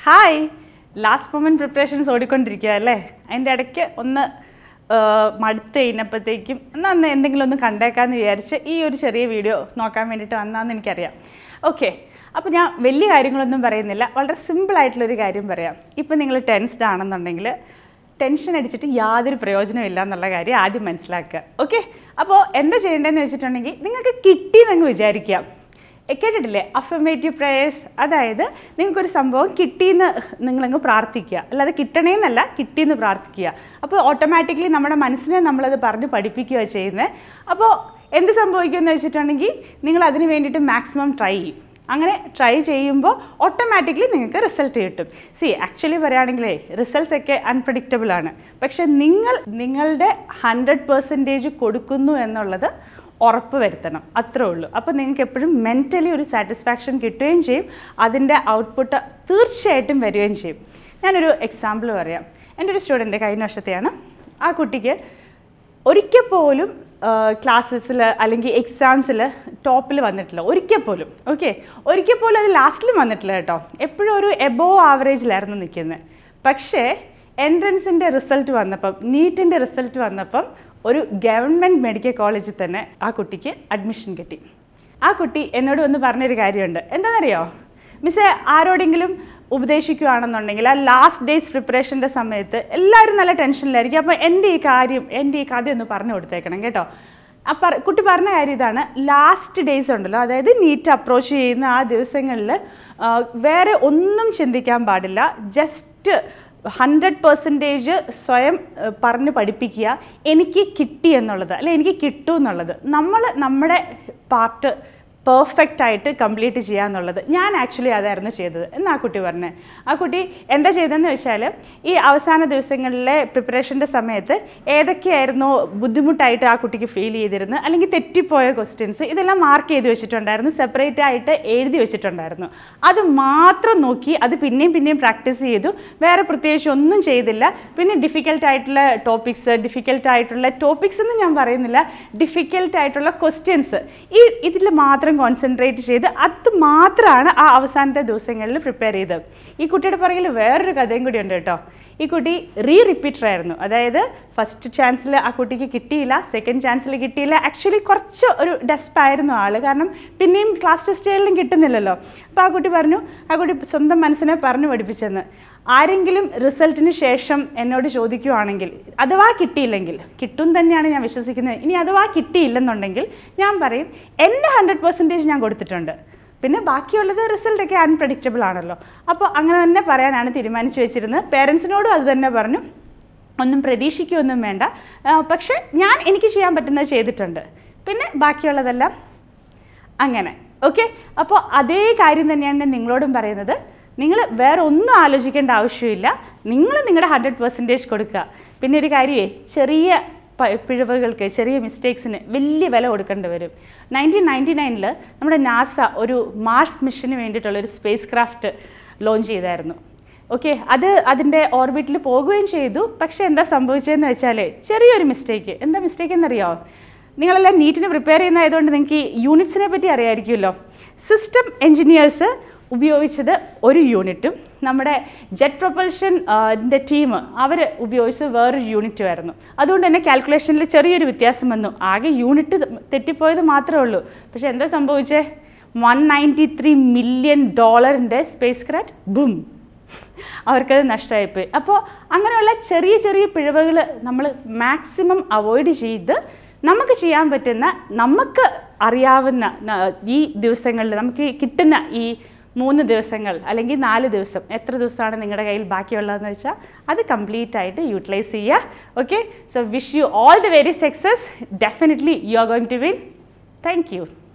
hi last moment preparations ഓടിക്കൊണ്ടിരിക്കുക അല്ലേ അതിൻ്റെ ഇടയ്ക്ക് ഒന്ന് ആ, മടുത്ത് കഴിഞ്ഞപ്പോഴത്തേക്കും എന്നാൽ ഒന്ന് എന്തെങ്കിലും ഒന്ന് കണ്ടേക്കാമെന്ന് വിചാരിച്ച് ഈ ഒരു ചെറിയ വീഡിയോ നോക്കാൻ വേണ്ടിയിട്ട് വന്നാന്ന് എനിക്കറിയാം ഓക്കെ അപ്പോൾ ഞാൻ വലിയ കാര്യങ്ങളൊന്നും പറയുന്നില്ല വളരെ സിമ്പിളായിട്ടുള്ളൊരു കാര്യം പറയാം ഇപ്പം നിങ്ങൾ ടെൻസ്ഡ് ആണെന്നുണ്ടെങ്കിൽ ടെൻഷൻ അടിച്ചിട്ട് യാതൊരു പ്രയോജനമില്ല എന്നുള്ള കാര്യം ആദ്യം മനസ്സിലാക്കുക ഓക്കെ അപ്പോൾ എന്താ ചെയ്യേണ്ടതെന്ന് വെച്ചിട്ടുണ്ടെങ്കിൽ നിങ്ങൾക്ക് കിട്ടിയെന്നങ്ങ് വിചാരിക്കാം എ, കേട്ടിട്ടില്ലേ അഫർമേറ്റീവ് പ്രേയേഴ്സ് അതായത് നിങ്ങൾക്കൊരു സംഭവം കിട്ടിയെന്ന് നിങ്ങളങ്ങ് പ്രാർത്ഥിക്കുക അല്ലാതെ കിട്ടണേന്നല്ല കിട്ടിയെന്ന് പ്രാർത്ഥിക്കുക അപ്പോൾ ഓട്ടോമാറ്റിക്കലി നമ്മുടെ മനസ്സിനെ നമ്മളത് പറഞ്ഞ് പഠിപ്പിക്കുക ചെയ്യുന്നത് അപ്പോൾ എന്ത് സംഭവിക്കുമെന്ന് വെച്ചിട്ടുണ്ടെങ്കിൽ നിങ്ങൾ അതിന് വേണ്ടിയിട്ട് മാക്സിമം ട്രൈ ചെയ്യും അങ്ങനെ ട്രൈ ചെയ്യുമ്പോൾ ഓട്ടോമാറ്റിക്കലി നിങ്ങൾക്ക് റിസൾട്ട് കിട്ടും സി ആക്ച്വലി പറയുകയാണെങ്കിലേ റിസൾട്ട്സ് ഒക്കെ അൺപ്രഡിക്റ്റബിൾ ആണ് പക്ഷെ നിങ്ങൾ നിങ്ങളുടെ ഹൺഡ്രഡ് പെർസെൻറ്റേജ് കൊടുക്കുന്നു എന്നുള്ളത് ഉറപ്പ് വരുത്തണം അത്രേ ഉള്ളൂ അപ്പോൾ നിങ്ങൾക്ക് എപ്പോഴും മെൻ്റലി ഒരു സാറ്റിസ്ഫാക്ഷൻ കിട്ടുകയും ചെയ്യും അതിൻ്റെ ഔട്ട്പുട്ട് തീർച്ചയായിട്ടും വരികയും ചെയ്യും ഞാനൊരു എക്സാമ്പിൾ പറയാം എൻ്റെ ഒരു സ്റ്റുഡൻറ്റ് കഴിഞ്ഞ വർഷത്തെയാണ് ആ കുട്ടിക്ക് ഒരിക്കൽ പോലും ക്ലാസ്സസിൽ അല്ലെങ്കിൽ എക്സാംസിൽ ടോപ്പിൽ വന്നിട്ടില്ല ഒരിക്കൽ പോലും ഓക്കെ ഒരിക്കൽ പോലും അത് ലാസ്റ്റിലും വന്നിട്ടില്ല കേട്ടോ എപ്പോഴും ഒരു എബോ ആവറേജിലായിരുന്നു നിൽക്കുന്നത് പക്ഷേ എൻട്രൻസിൻ്റെ റിസൾട്ട് വന്നപ്പം നീറ്റിൻ്റെ റിസൾട്ട് വന്നപ്പം ഒരു ഗവൺമെൻറ് മെഡിക്കൽ കോളേജിൽ തന്നെ ആ കുട്ടിക്ക് അഡ്മിഷൻ കിട്ടി ആ കുട്ടി എന്നോട് വന്ന് പറഞ്ഞൊരു കാര്യമുണ്ട് എന്താണെന്നറിയോ മിസ്സേ ആരോടെങ്കിലും ഉപദേശിക്കുകയാണെന്നുണ്ടെങ്കിൽ ആ ലാസ്റ്റ് ഡേയ്സ് പ്രിപ്പറേഷൻ്റെ സമയത്ത് എല്ലാവരും നല്ല ടെൻഷനിലായിരിക്കും അപ്പോൾ എൻ്റെ ഈ കാര്യം എൻ്റെ ഈ കഥ ഒന്ന് പറഞ്ഞു കൊടുത്തേക്കണം കേട്ടോ ആ പറ കുട്ടി പറഞ്ഞ കാര്യം ഇതാണ് ലാസ്റ്റ് ഡേയ്സ് ഉണ്ടല്ലോ അതായത് നീറ്റ് അപ്രോച്ച് ചെയ്യുന്ന ആ ദിവസങ്ങളിൽ വേറെ ഒന്നും ചിന്തിക്കാൻ പാടില്ല ജസ്റ്റ് ഹൺഡ്രഡ് പെർസെൻറ്റേജ് സ്വയം ഏഹ്, പറഞ്ഞ് പഠിപ്പിക്കുക എനിക്ക് കിട്ടി എന്നുള്ളത് അല്ലെ എനിക്ക് കിട്ടും എന്നുള്ളത് നമ്മൾ നമ്മുടെ പാർട്ട് പെർഫെക്റ്റ് ആയിട്ട് കംപ്ലീറ്റ് ചെയ്യുക എന്നുള്ളത് ഞാൻ ആക്ച്വലി അതായിരുന്നു ചെയ്തത് എന്ന് ആ കുട്ടി പറഞ്ഞത് ആ കുട്ടി എന്താ ചെയ്തതെന്ന് വെച്ചാൽ ഈ അവസാന ദിവസങ്ങളിലെ പ്രിപ്പറേഷൻ്റെ സമയത്ത് ഏതൊക്കെയായിരുന്നോ ബുദ്ധിമുട്ടായിട്ട് ആ കുട്ടിക്ക് ഫീൽ ചെയ്തിരുന്നു അല്ലെങ്കിൽ തെറ്റിപ്പോയ ക്വസ്റ്റ്യൻസ് ഇതെല്ലാം മാർക്ക് ചെയ്ത് വെച്ചിട്ടുണ്ടായിരുന്നു സെപ്പറേറ്റ് ആയിട്ട് എഴുതി വെച്ചിട്ടുണ്ടായിരുന്നു അത് മാത്രം നോക്കി അത് പിന്നെയും പിന്നെയും പ്രാക്ടീസ് ചെയ്തു വേറെ പ്രത്യേകിച്ച് ഒന്നും ചെയ്തില്ല പിന്നെ ഡിഫിക്കൽട്ട് ആയിട്ടുള്ള ടോപ്പിക്സ് ഡിഫിക്കൽട്ട് ആയിട്ടുള്ള ടോപ്പിക്സ് എന്ന് ഞാൻ പറയുന്നില്ല ഡിഫിക്കൽട്ട് ആയിട്ടുള്ള ക്വസ്റ്റ്യൻസ് ഈ ഇതിൽ മാത്രം കോൺസെൻട്രേറ്റ് ചെയ്ത് അത് മാത്രമാണ് ആ അവസാനത്തെ ദിവസങ്ങളിൽ പ്രിപ്പയർ ചെയ്തത് ഈ കുട്ടിയുടെ പുറകിൽ വേറൊരു കഥയും കൂടി ഉണ്ട് കേട്ടോ ഈ കുട്ടി റീ റിപ്പീറ്റർ ആയിരുന്നു അതായത് ഫസ്റ്റ് ചാൻസിൽ ആ കുട്ടിക്ക് കിട്ടിയില്ല സെക്കൻഡ് ചാൻസിൽ കിട്ടിയില്ല ആക്ച്വലി കുറച്ച് ഒരു ഡെസ്പ് ആയിരുന്നു ആൾ കാരണം പിന്നെയും ക്ലാസ് ടെസ്റ്റുകളിലും കിട്ടുന്നില്ലല്ലോ അപ്പോൾ ആ കുട്ടി പറഞ്ഞു ആ കുട്ടി സ്വന്തം മനസ്സിനെ പറഞ്ഞു പഠിപ്പിച്ചെന്ന് ആരെങ്കിലും റിസൾട്ടിന് ശേഷം എന്നോട് ചോദിക്കുവാണെങ്കിൽ അഥവാ കിട്ടിയില്ലെങ്കിൽ കിട്ടും തന്നെയാണ് ഞാൻ വിശ്വസിക്കുന്നത് ഇനി അഥവാ കിട്ടിയില്ലെന്നുണ്ടെങ്കിൽ ഞാൻ പറയും എൻ്റെ ഹൺഡ്രഡ് പെർസെൻറ്റേജ് ഞാൻ കൊടുത്തിട്ടുണ്ട് പിന്നെ ബാക്കിയുള്ളത് റിസൾട്ടൊക്കെ അൺപ്രഡിക്റ്റബിൾ ആണല്ലോ അപ്പോൾ അങ്ങനെ തന്നെ പറയാനാണ് തീരുമാനിച്ചു വെച്ചിരുന്നത് പേരൻസിനോടും അത് തന്നെ പറഞ്ഞു ഒന്നും പ്രതീക്ഷിക്കുകയൊന്നും വേണ്ട ആ, പക്ഷെ ഞാൻ എനിക്ക് ചെയ്യാൻ പറ്റുന്നത് ചെയ്തിട്ടുണ്ട് പിന്നെ ബാക്കിയുള്ളതെല്ലാം അങ്ങനെ ഓക്കെ അപ്പോൾ അതേ കാര്യം തന്നെയാണ് ഞാൻ നിങ്ങളോടും പറയുന്നത് നിങ്ങൾ വേറെ ഒന്നും ആലോചിക്കേണ്ട ആവശ്യമില്ല നിങ്ങൾ നിങ്ങളുടെ ഹൺഡ്രഡ് പെർസെൻറ്റേജ് കൊടുക്കുക പിന്നെ ഒരു കാര്യമേ ചെറിയ പ- പിഴവുകൾക്ക് ചെറിയ മിസ്റ്റേക്സിന് വലിയ വില കൊടുക്കേണ്ടി വരും നയൻറ്റീൻ നയൻറ്റി നയനിൽ നമ്മുടെ നാസ ഒരു മാർസ് മിഷന് വേണ്ടിയിട്ടുള്ള ഒരു സ്പേസ് ക്രാഫ്റ്റ് ലോഞ്ച് ചെയ്തായിരുന്നു ഓക്കെ അത് അതിൻ്റെ ഓർബിറ്റിൽ പോകുകയും ചെയ്തു പക്ഷേ എന്താ സംഭവിച്ചതെന്ന് വെച്ചാൽ ചെറിയൊരു മിസ്റ്റേക്ക് എന്താ മിസ്റ്റേക്ക് എന്നറിയോ നിങ്ങളെല്ലാം നീറ്റിന് പ്രിപ്പയർ ചെയ്യുന്നതായതുകൊണ്ട് നിങ്ങൾക്ക് ഈ യൂണിറ്റ്സിനെ പറ്റി അറിയാമായിരിക്കുമല്ലോ സിസ്റ്റം എൻജിനീയേഴ്സ് ഉപയോഗിച്ചത് ഒരു യൂണിറ്റും നമ്മുടെ ജെറ്റ് പ്രൊപ്പൽഷൻ ൻ്റെ ടീം അവർ ഉപയോഗിച്ചത് വേറൊരു യൂണിറ്റും ആയിരുന്നു അതുകൊണ്ട് തന്നെ കാൽക്കുലേഷനിൽ ചെറിയൊരു വ്യത്യാസം വന്നു ആകെ യൂണിറ്റ് തെറ്റിപ്പോയത് മാത്രമേ ഉള്ളൂ പക്ഷേ എന്താ സംഭവിച്ചേ വൺ നയൻറ്റി ത്രീ മില്യൺ ഡോളറിൻ്റെ സ്പേസ് ക്രാഫ്റ്റ് ബും അവർക്കത് നഷ്ടമായിപ്പോയി അപ്പോൾ അങ്ങനെയുള്ള ചെറിയ ചെറിയ പിഴവുകൾ നമ്മൾ മാക്സിമം അവോയ്ഡ് ചെയ്ത് നമുക്ക് ചെയ്യാൻ പറ്റുന്ന നമുക്ക് അറിയാവുന്ന ന- ഈ ദിവസങ്ങളിൽ നമുക്ക് ഈ കിട്ടുന്ന ഈ മൂന്ന് ദിവസങ്ങൾ അല്ലെങ്കിൽ നാല് ദിവസം എത്ര ദിവസമാണ് നിങ്ങളുടെ കയ്യിൽ ബാക്കിയുള്ളതെന്ന് വെച്ചാൽ അത് കംപ്ലീറ്റ് ആയിട്ട് യൂട്ടിലൈസ് ചെയ്യുക okay so wish you all the very success definitely you are going to win thank U